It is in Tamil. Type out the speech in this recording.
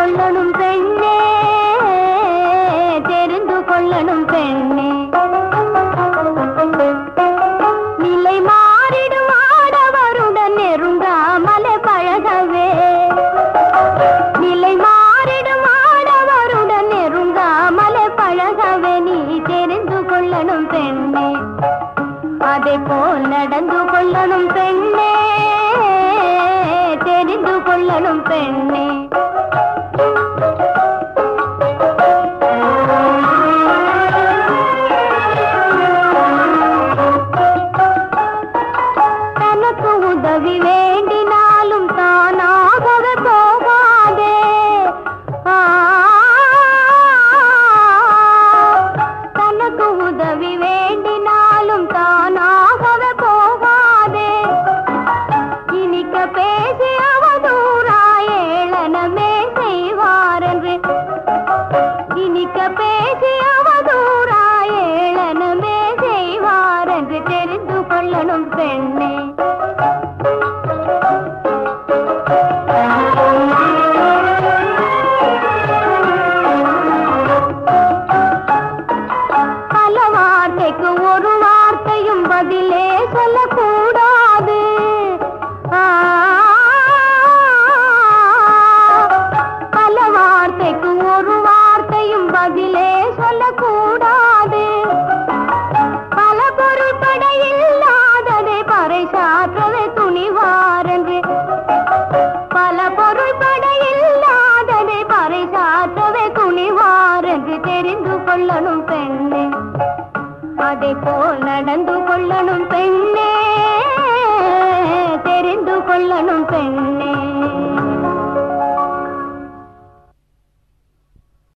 கொள்ளணும் பெண்ணே தெரிந்து கொள்ளணும் பெண்ணே நிலை மாறிடும் ஆடவருடன் நெருங்காமலே பழகவே நிலை மாறிடும் ஆடவருடன் நெருங்காமலே பழகவே நீ தெரிந்து கொள்ளணும் பெண்ணே அதே போல் நடந்து கொள்ளணும் பெண்ணே தெரிந்து கொள்ளணும் பெண்ணே தனக்கு உதவி வேண்டினாலும் தானாகவே போகாதே ஆ, தனக்கு உதவி வேண்டினாலும் தானாகவே போகாதே இனிக்க பேசி அவதூறாயேளனமே செய்வாரென்று இனிக்க பேசி அவதூறாயேளனமே செய்வாரென்று தெரிந்து கொள்ளணும் பெண்ணே பல வார்த்தைக்கு ஒரு வார்த்தையும் பதிலே சொல்லக்கூடாது ஆ, பல வார்த்தைக்கு ஒரு வார்த்தையும் பதிலே சொல்லக்கூடாது பல பொருள்பட இல்லாததை பறைசாற்றவே துணிவாரென்று பல பொருள்பட இல்லாததை பறைசாற்றவே துணிவாரென்று தெரிந்து கொள்ளணும் பெண்ணே அதே போல் நடந்து கொள்ளணும் பெண்ணே தெரிந்து கொள்ளணும் பெண்ணே